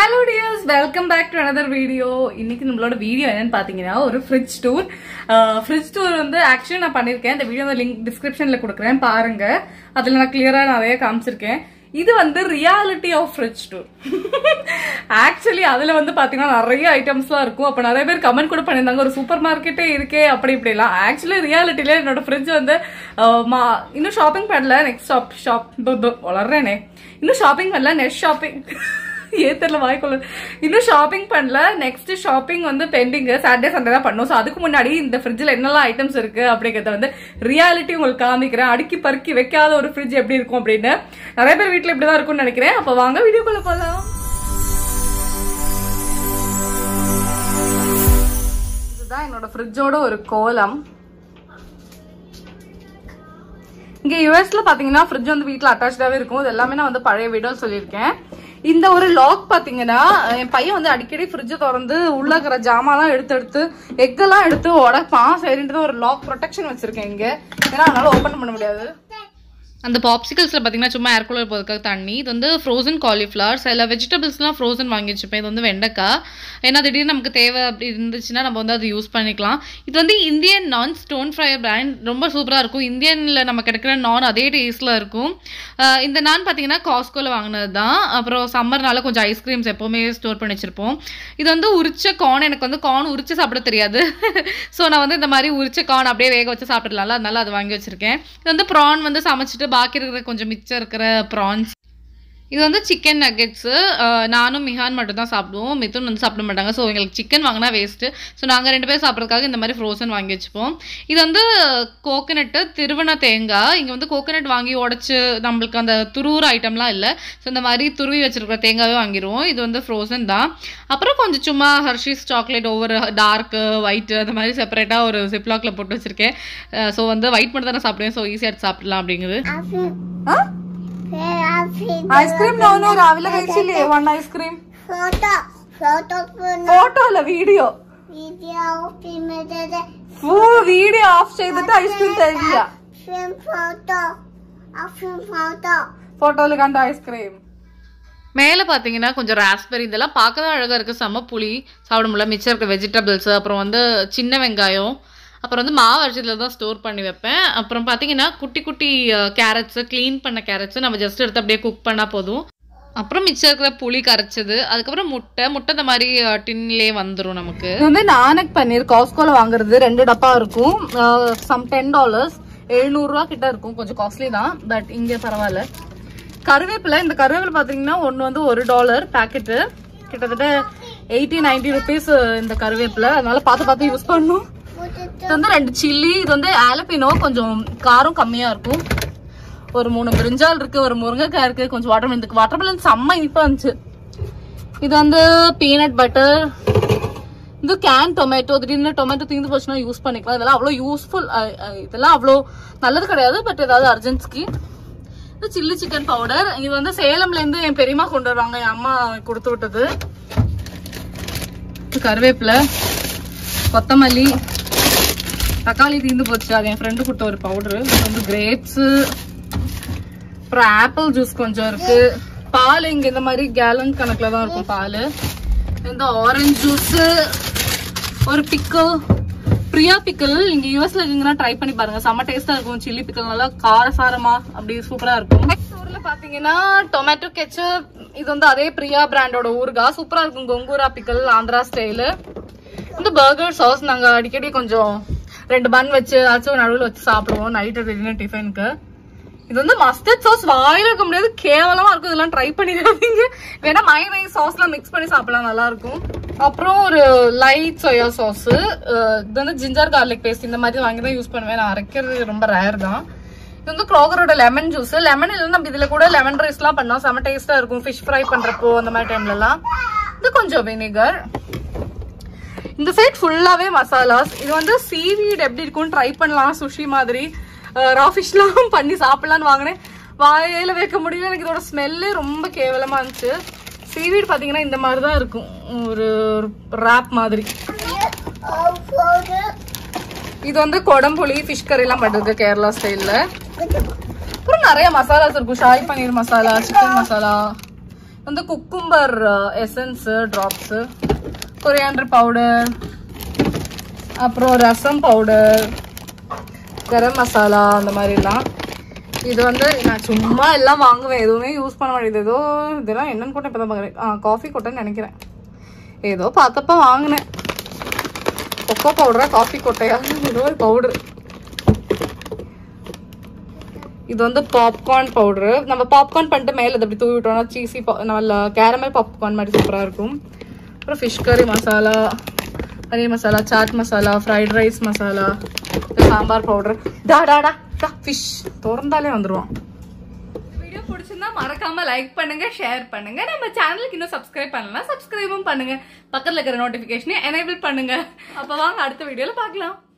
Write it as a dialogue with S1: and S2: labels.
S1: hello dears welcome back to another video இன்னைக்கு நம்மளோட video என்னன்னு பாத்தீங்கன்னா ஒரு ஃப்ரிட்ஜ் டூர் ஃப்ரிட்ஜ் டூர் வந்து ஆக்சுவலி நான் பண்ணிருக்கேன் இந்த வீடியோ லிங்க் டிஸ்கிரிப்ஷன்ல கொடுக்குறேன் பாருங்க அதுல நான் கிளியரா நிறைய காமிச்சிருக்கேன் இது வந்து reality of fridge tour actually அதுல வந்து பாத்தீங்கன்னா நிறைய ஐட்டம்ஸ்லாம் இருக்கும் அப்ப நிறைய பேர் கமெண்ட் கூட பண்ணியிருந்தாங்க ஒரு சூப்பர் மார்க்கெட்டே இருக்கே அப்படி இப்படிலாம் ஆக்சுவலி ரியாலிட்டியில என்னோட ஃப்ரிட்ஜ் வந்து அஹ், மா- இன்னும் ஷாப்பிங் பண்ணல நெக்ஸ்ட் ஷாப் ஷாப் வளர்றேனே இன்னும் ஷாப்பிங் பண்ணல நெக்ஸ்ட் ஷாப்பிங் ஏன் தெரியல வாய்க்குள்ள இன்னும் ஷாப்பிங் பண்ணல நெக்ஸ்ட் ஷாப்பிங் வந்து பெண்டிங் சாட்டர்டே சண்டே தான் பண்ணோம் ஸோ அதுக்கு முன்னாடி இந்த ஃப்ரிட்ஜில் என்னெல்லாம் ஐட்டம்ஸ் இருக்கு அப்படிங்கறத வந்து ரியாலிட்டி உங்களுக்கு காமிக்கிறேன் அடுக்கி பறுக்கி வைக்காத ஒரு ஃப்ரிட்ஜ் எப்படி இருக்கும் அப்படின்னு நிறைய பேர் வீட்டில் இப்படி தான் இருக்கும்னு நினைக்கிறேன் அப்போ வாங்க வீடியோக்குள்ள போகலாம் இதுதான் என்னோட ஃப்ரிட்ஜோட ஒரு கோலம் இங்க யூஎஸ்ல பாத்தீங்கன்னா ஃப்ரிட்ஜ் வந்து வீட்ல அட்டாச்சாவே இருக்கும் இது எல்லாமே நான் வந்து பழைய வீடியோ சொல்லியிருக்கேன் இந்த ஒரு லாக் பாத்தீங்கன்னா என் பையன் வந்து அடிக்கடி ஃப்ரிட்ஜ் திறந்து உள்ள இருக்கிற ஜாமான்லாம் எடுத்து எடுத்து எக்கெல்லாம் எடுத்து உடப்பான் சரின்ட்டு ஒரு லாக் ப்ரொடெக்ஷன் வச்சிருக்கேன் இங்க ஏன்னா அதனால ஓபன் பண்ண முடியாது
S2: அந்த பாப்சிகல்ஸில் பார்த்தீங்கன்னா சும்மா ஏர் கூலர் போகிறதுக்காக தண்ணி இது வந்து ஃப்ரோசன் காலிஃப்ளவர் சில வெஜிடபிள்ஸ்லாம் ஃப்ரோசன் வாங்கி வச்சுப்பேன் இது வந்து வெண்டைக்காய் ஏன்னா திடீர்னு நமக்கு தேவை அப்படி இருந்துச்சுன்னா நம்ம வந்து அதை யூஸ் பண்ணிக்கலாம் இது வந்து இந்தியன் நான் ஸ்டோன் ஃப்ரையர் பிராண்ட் ரொம்ப சூப்பராக இருக்கும் இந்தியனில் நம்ம கிடைக்கிற நான் அதே டேஸ்ட்டில் இருக்கும் ஆஹ் இந்த நான் பார்த்தீங்கன்னா காஸ்கோவில் வாங்கினது தான் அப்புறம் சம்மர்னால கொஞ்சம் ஐஸ்கிரீம்ஸ் எப்போவுமே ஸ்டோர் பண்ணி வச்சுருப்போம் இது வந்து உரிச்ச கார்ன் எனக்கு வந்து கார்ன் உரிச்சு சாப்பிட தெரியாது ஸோ நான் வந்து இந்த மாதிரி உரிச்ச கார்ன் அப்படியே வேக வச்சு சாப்பிடலாம்ல அதனால அது வாங்கி வச்சிருக்கேன் இது வந்து ப்ரான் வந்து சமைச்சிட்டு பாக்கி இருக்கிற கொஞ்சம் மிச்சம் இருக்கிற ப்ரான்ஸ் இது வந்து சிக்கன் நக்கெட்ஸு நானும் மிஹான் மட்டும் தான் சாப்பிடுவோம் மிதுன் வந்து சாப்பிட மாட்டாங்க ஸோ எங்களுக்கு சிக்கன் வாங்கினா வேஸ்ட்டு ஸோ நாங்கள் ரெண்டு பேரும் சாப்பிட்றதுக்காக இந்த மாதிரி ஃப்ரோசன் வாங்கி வச்சுப்போம் இது வந்து கோகனட்டு திருவண்ண தேங்காய் இங்கே வந்து கோகனட் வாங்கி உடச்சி நம்மளுக்கு அந்த துருவுற ஐட்டம்லாம் இல்லை ஸோ இந்த மாதிரி துருவி வச்சிருக்கிற தேங்காவே வாங்கிடுவோம் இது வந்து ஃப்ரோசன் தான் அப்புறம் கொஞ்சம் சும்மா ஹர்ஷீஸ் சாக்லேட் ஒவ்வொரு டார்க்கு ஒயிட்டு அந்த மாதிரி செப்பரேட்டாக ஒரு சிப்லாக்ல போட்டு வச்சிருக்கேன் ஸோ வந்து ஒயிட் மட்டும் தான் சாப்பிடுவேன் ஸோ ஈஸியாக எடுத்து சாப்பிடலாம் அப்படிங்குது
S1: ഐസ്ക്രീം നോനോ രാവിലെ കഴിച്ചില്ലേ one ice cream
S3: photo photo
S1: photo അല്ല video
S3: video film
S1: full video off ചെയ്തിട്ട് ഐസ്ക്രീം തരില്ല
S3: ഫിലിം ഫോട്ടോ ആ ഫിലിം ഫോട്ടോ
S1: ഫോട്ടോയിൽ കണ്ട ഐസ്ക്രീം
S2: மேலே பார்த்தீங்கன்னா கொஞ்சம் ராஸ்பெரி இதெல்லாம் பார்க்க தான் அழகாக இருக்குது செம்ம புளி சாப்பிட முடியல மிச்சம் இருக்க வெஜிடபிள்ஸ் அப்புறம் வந்து சின்ன வெங்காயம் அப்புறம் வந்து மாவு அரிசியில் தான் ஸ்டோர் பண்ணி வைப்பேன் அப்புறம் பார்த்தீங்கன்னா குட்டி குட்டி கேரட்ஸு க்ளீன் பண்ண கேரட்ஸு நம்ம ஜஸ்ட் எடுத்து அப்படியே குக் பண்ணால் போதும் அப்புறம் மிச்சம் இருக்கிற புளி கரைச்சது அதுக்கப்புறம் முட்டை முட்டை இந்த மாதிரி டின்லேயே வந்துடும் நமக்கு
S1: இது வந்து நானக் பன்னீர் காஸ்கோல வாங்குறது ரெண்டு டப்பா இருக்கும் சம் டென் டாலர்ஸ் எழுநூறுவா கிட்ட இருக்கும் கொஞ்சம் காஸ்ட்லி தான் பட் இங்க பரவாயில்ல கருவேப்பிலை இந்த கருவேப்பிலை பாத்தீங்கன்னா ஒன்னு வந்து ஒரு டாலர் பாக்கெட்டு கிட்டத்தட்ட எயிட்டி நைன்டி ருபீஸ் இந்த கருவேப்பிலை அதனால பார்த்து பார்த்து யூஸ் பண்ணணும் இது வந்து ரெண்டு சில்லி இது வந்து ஆலப்பினோ கொஞ்சம் காரம் கம்மியா இருக்கும் ஒரு மூணு பிரிஞ்சால் இருக்கு ஒரு முருங்கைக்காய் இருக்கு கொஞ்சம் வாட்டர் இதுக்கு வாட்டர் மெலன் செம்ம இனிப்பா இருந்துச்சு இது வந்து பீனட் பட்டர் இது கேன் டொமேட்டோ திடீர்னு டொமேட்டோ தீர்ந்து போச்சுன்னா யூஸ் பண்ணிக்கலாம் இதெல்லாம் அவ்வளோ யூஸ்ஃபுல் இதெல்லாம் அவ்வளோ நல்லது கிடையாது பட் ஏதாவது அர்ஜென்ட்ஸ்க்கு இது சில்லி சிக்கன் பவுடர் இது வந்து சேலம்ல இருந்து என் பெரியம்மா கொண்டு வருவாங்க என் அம்மா கொடுத்து விட்டது இது கருவேப்பிலை கொத்தமல்லி தக்காளி தீர்ந்து போச்சு அது என் ஃப்ரெண்டு கொடுத்த ஒரு பவுடர் இது வந்து கிரேப்ஸ் அப்புறம் ஆப்பிள் ஜூஸ் கொஞ்சம் இருக்கு பால் இங்க இந்த மாதிரி கேலன் கணக்குல தான் இருக்கும் பால் இந்த ஆரஞ்சு ஜூஸ் ஒரு பிக்கல் பிரியா பிக்கல் இங்க யூஎஸ்ல இருக்கீங்கன்னா ட்ரை பண்ணி பாருங்க செம்ம டேஸ்டா இருக்கும் சில்லி பிக்கல் நல்லா காரசாரமா அப்படி சூப்பரா இருக்கும் நெக்ஸ்ட் ஊர்ல பாத்தீங்கன்னா டொமேட்டோ கெச்சப் இது வந்து அதே பிரியா பிராண்டோட ஊருகா சூப்பரா இருக்கும் கொங்கூரா பிக்கல் ஆந்திரா ஸ்டைலு இந்த பர்கர் சாஸ் நாங்க அடிக்கடி கொஞ்சம் ரெண்டு பன் வச்சு ஏதாச்சும் நடுவில் வச்சு சாப்பிடுவோம் நைட்டு டின்னர் டிஃபனுக்கு இது வந்து மஸ்டர்ட் சாஸ் வாயில இருக்க முடியாது கேவலமா இருக்கும் இதெல்லாம் ட்ரை பண்ணிடாதீங்க வேணா மைனைஸ் சாஸ்ல மிக்ஸ் பண்ணி சாப்பிடலாம் நல்லா இருக்கும் அப்புறம் ஒரு லைட் சோயா சாஸ் இது வந்து ஜிஞ்சர் கார்லிக் பேஸ்ட் இந்த மாதிரி வாங்கி தான் யூஸ் பண்ணுவேன் நான் அரைக்கிறது ரொம்ப ரேர் தான் இது வந்து க்ரோகரோட லெமன் ஜூஸ் லெமன் இல்லைன்னா நம்ம இதுல கூட லெமன் ரைஸ்லாம் பண்ணோம் செம்ம டேஸ்டா இருக்கும் ஃபிஷ் ஃப்ரை பண்றப்போ அந்த மாதிரி டைம்ல எல்லாம் இது கொஞ்சம் வினிகர் இந்த சைட் ஃபுல்லாவே மசாலாஸ் இது வந்து சீவீட் எப்படி இருக்கும்னு ட்ரை பண்ணலாம் சுஷி மாதிரி ரா ஃபிஷ்லாம் பண்ணி சாப்பிடலாம்னு வாங்கினேன் வாயில வைக்க முடியல எனக்கு இதோட ஸ்மெல்லே ரொம்ப கேவலமா இருந்துச்சு சீவீட் பாத்தீங்கன்னா இந்த மாதிரி தான் இருக்கும் ஒரு ரேப் மாதிரி
S3: ഫോട്ടോ
S1: இது வந்து கொடம்புளி ஃபிஷ் கறி எல்லாம் பண்றது கேரளா ஸ்டைல்ல அப்புறம் நிறைய மசாலாஸ் இருக்கும் ஷாய் பன்னீர் மசாலா சிக்கன் மசாலா வந்து cucumber essence drops coriander powder அப்புறம் ரசம் பவுடர் கரம் மசாலா அந்த மாதிரிலாம் இது வந்து நான் சும்மா எல்லாம் வாங்குவேன் எதுவுமே யூஸ் பண்ண மாட்டேங்குது ஏதோ இதெல்லாம் என்னன்னு கூட இப்போ தான் பார்க்குறேன் ஆ காஃபி கொட்டைன்னு நினைக்கிறேன் ஏதோ பார்த்தப்ப வாங்கினேன் கொக்கோ பவுடரா காஃபி கொட்டையா ஏதோ ஒரு பவுடர் இது வந்து பாப்கார்ன் பவுடரு நம்ம பாப்கார்ன் பண்ணிட்டு மேலே அதை அப்படி தூவி விட்டோம்னா சீசி நல்ல கேரமல் பாப்கார்ன் மாதிரி சூப்பராக இருக்கும் அப்புறம் fish curry masala paneer masala chaat masala fried rice masala sambar powder டா டா டா டா ஃபிஷ் திறந்தாலே வந்துருவான் வீடியோ பிடிச்சிருந்தா மறக்காம லைக் பண்ணுங்க ஷேர் பண்ணுங்க நம்ம சேனலுக்கு இன்னும் சப்ஸ்கிரைப் பண்ணலாம் சப்ஸ்கிரைபும் பண்ணுங்க பக்கத்துல இருக்கிற நோட்டிபிகேஷனை எனேபிள் பண்ணுங்க அப்ப வாங்க அடுத்த வீடியோல பார்க்கலாம்